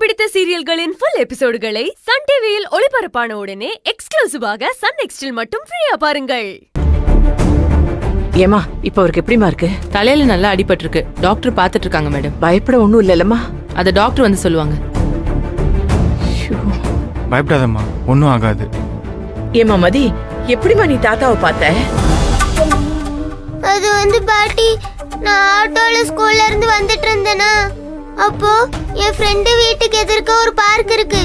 பிடித்த சீரியல்களின் full எபிசோடுகளை Sun டிவியில் ஒளிபரப்பான உடனே எக்ஸ்க்ளூசிவாக சன் நெக்ஸ்டில் மட்டும் ஃப்ரீயா பாருங்கள் ஏமா இப்ப அவருக்கு எப்படிமா இருக்கு தலையில நல்லா அடிபட்டிருக்கு டாக்டர் பார்த்துட்டு இருக்காங்க மேடம் பயப்பட ஒண்ணும் இல்லல்லம்மா அதை டாக்டர் வந்து சொல்லுவாங்க பயப்படாதம்மா ஒன்றும் ஆகாது ஏமா மதி எப்படிமா நீ தாத்தாவை பார்த்த அது வந்து பாட்டி நான் ஆட்டோல ஸ்கூல்ல இருந்து வந்துட்டு இருந்தேனா அப்போ என் ஃப்ரெண்டு வீட்டுக்கு எதிர்க்க ஒரு பார்க் இருக்கு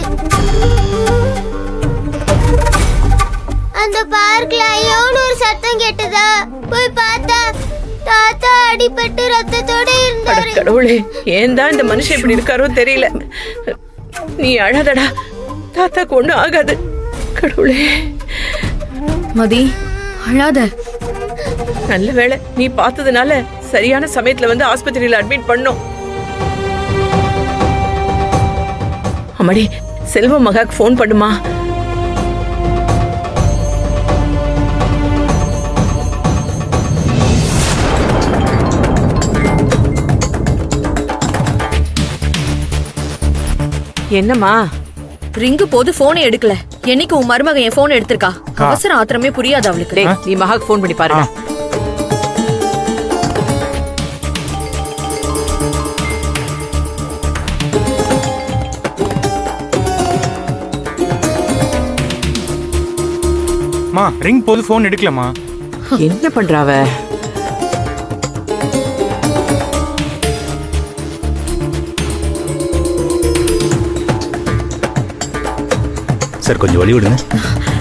அந்த பார்க்ல ஐயோன்னு ஒரு சத்தம் கேட்டதா போய் பார்த்தா தாத்தா அடிபட்டு ரத்தத்தோட அட இருந்தாரு கடவுளே ஏன் தான் இந்த மனுஷன் இப்படி இருக்காரோ தெரியல நீ அழாதடா தாத்தாக்கு ஒண்ணும் ஆகாது கடவுளே மதி அழாத நல்ல வேளை நீ பார்த்ததுனால சரியான சமயத்துல வந்து ஆஸ்பத்திரியில அட்மிட் பண்ணோம் அம்மாடி செல்வ மகாக்கு ஃபோன் பண்ணுமா என்னம்மா ரிங்கு போது போனே எடுக்கல என்னைக்கு உன் மருமக என் போன் எடுத்திருக்கா அவசர ஆத்திரமே புரியாது அவளுக்கு டேய் நீ மகாக்கு ஃபோன் பண்ணி பாருங்க மா ரிங் போது ஃபோன் எடுக்கலம்மா என்ன பண்றாவ சார் கொஞ்சம் வழி விடுங்க